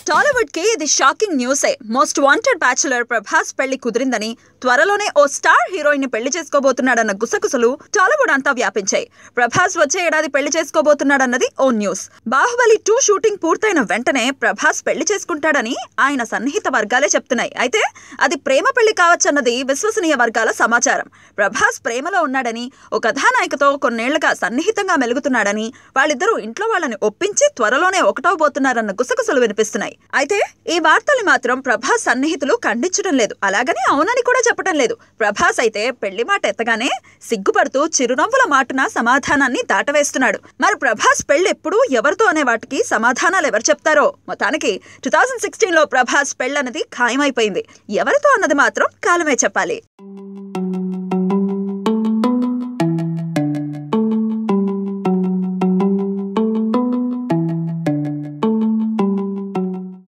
టాలీవుడ్ కి ఇది షాకింగ్ న్యూసే మోస్ట్ వాంటెడ్ బ్యాచులర్ ప్రభాస్ పెళ్లి కుదిరిందని త్వరలోనే ఓ స్టార్ హీరోయిన్ ని పెళ్లి చేసుకోబోతున్నాడన్న గుసగుసలు టాలీవుడ్ అంతా వ్యాపించాయి ప్రభాస్ వచ్చే ఏడాది పెళ్లి చేసుకోబోతున్నాడన్నది ఓ న్యూస్ బాహుబలి టూ షూటింగ్ పూర్తయిన వెంటనే ప్రభాస్ పెళ్లి చేసుకుంటాడని ఆయన సన్నిహిత వర్గాలే చెప్తున్నాయి అయితే అది ప్రేమ పెళ్లి కావచ్చన్నది విశ్వసనీయ వర్గాల సమాచారం ప్రభాస్ ప్రేమలో ఉన్నాడని ఓ కథానాయికతో కొన్నేళ్లుగా సన్నిహితంగా మెలుగుతున్నాడని వాళ్ళిద్దరూ ఇంట్లో వాళ్ళని ఒప్పించి త్వరలోనే ఒకటవబోతున్నారన్న గుసగుసలు వినిపిస్తున్నాయి అయితే ఈ వార్తలు మాత్రం ప్రభాస్ సన్నిహితులు ఖండించడం లేదు అలాగని అవునని కూడా చెప్పడం లేదు ప్రభాస్ అయితే పెళ్లి మాట ఎత్తగానే సిగ్గుపడుతూ చిరునవ్వుల మాటున సమాధానాన్ని దాటవేస్తున్నాడు మరి ప్రభాస్ పెళ్లి ఎప్పుడు ఎవరితో అనే వాటికి సమాధానాలు ఎవరు చెప్తారో మొత్తానికి టూ థౌజండ్ సిక్స్టీన్ లో ప్రభాస్ పెళ్ళన్నది ఖాయమైపోయింది ఎవరితో అన్నది మాత్రం కాలమే చెప్పాలి